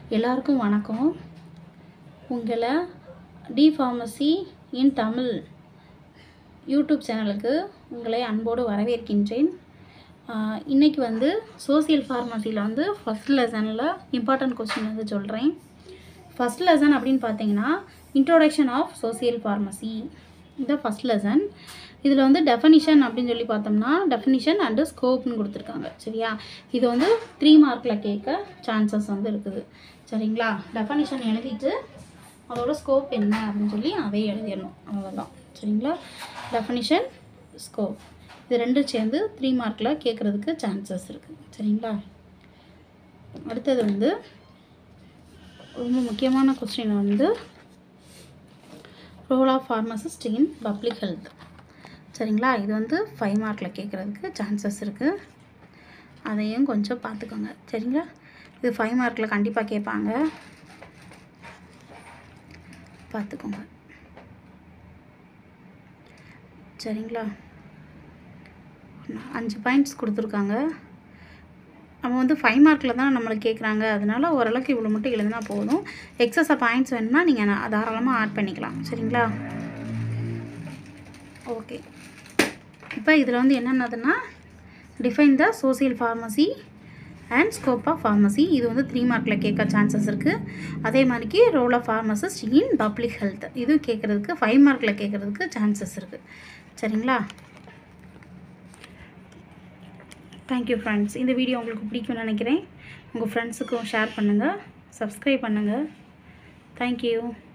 எல்லாருக்கும் வணக்கம் உங்களை D pharmacy in Tamil YouTube சேனலுக்கு உங்களை அன்போடு வரவேற்கின்றேன் ஆஹ் இன்னைக்கு வந்து சோசியல் ஃபார்மசியில் வந்து ஃபஸ்ட் லெசனில் இம்பார்ட்டன்ட் கொஸ்டின் வந்து சொல்கிறேன் ஃபஸ்ட் லெசன் அப்படின்னு பார்த்தீங்கன்னா இன்ட்ரோடக்ஷன் ஆஃப் சோசியல் ஃபார்மசி இந்த ஃபஸ்ட் லெசன் இதில் வந்து டெஃபனிஷன் அப்படின்னு சொல்லி பார்த்தோம்னா டெஃபனிஷன் அண்டு ஸ்கோப்னு கொடுத்துருக்காங்க சரியா இது வந்து த்ரீ மார்க்கில் கேட்க சான்சஸ் வந்து இருக்குது சரிங்களா டெஃபனிஷன் எழுதிட்டு அதோட ஸ்கோப் என்ன அப்படின்னு சொல்லி அதை எழுதிடணும் அவ்வளோதான் சரிங்களா டெஃபனிஷன் ஸ்கோப் இது ரெண்டும் சேர்ந்து த்ரீ மார்க்கில் கேட்குறதுக்கு சான்சஸ் இருக்குது சரிங்களா அடுத்தது வந்து ரொம்ப முக்கியமான கொஸ்டின் வந்து role of pharmacist in public health சரிங்களா இது வந்து ஃபைவ் மார்க்கில் கேட்குறதுக்கு சான்சஸ் இருக்குது அதையும் கொஞ்சம் பார்த்துக்கோங்க சரிங்களா இது ஃபைவ் மார்க்கில் கண்டிப்பாக கேட்பாங்க பார்த்துக்கோங்க சரிங்களா அஞ்சு பாயிண்ட்ஸ் கொடுத்துருக்காங்க நம்ம வந்து ஃபைவ் மார்க்கில் தான் நம்மளுக்கு கேட்குறாங்க அதனால ஓரளவுக்கு இவ்வளோ மட்டும் எழுதினா போதும் எக்ஸஸாக பாயிண்ட்ஸ் வேணும்னா நீங்கள் தாராளமாக ஆட் பண்ணிக்கலாம் சரிங்களா ஓகே இப்போ இதில் வந்து என்னென்னதுன்னா define the social pharmacy and scope of pharmacy இது வந்து த்ரீ மார்க்கில் கேட்க சான்சஸ் இருக்குது அதே மாதிரிக்கு role of pharmacist in public health இது கேட்குறதுக்கு ஃபைவ் மார்க்கில் கேட்குறதுக்கு சான்சஸ் இருக்குது சரிங்களா தேங்க்யூ ஃப்ரெண்ட்ஸ் இந்த வீடியோ உங்களுக்கு பிடிக்கும்னு நினைக்கிறேன் உங்கள் ஃப்ரெண்ட்ஸுக்கும் ஷேர் பண்ணுங்கள் சப்ஸ்கிரைப் பண்ணுங்கள் தேங்க்யூ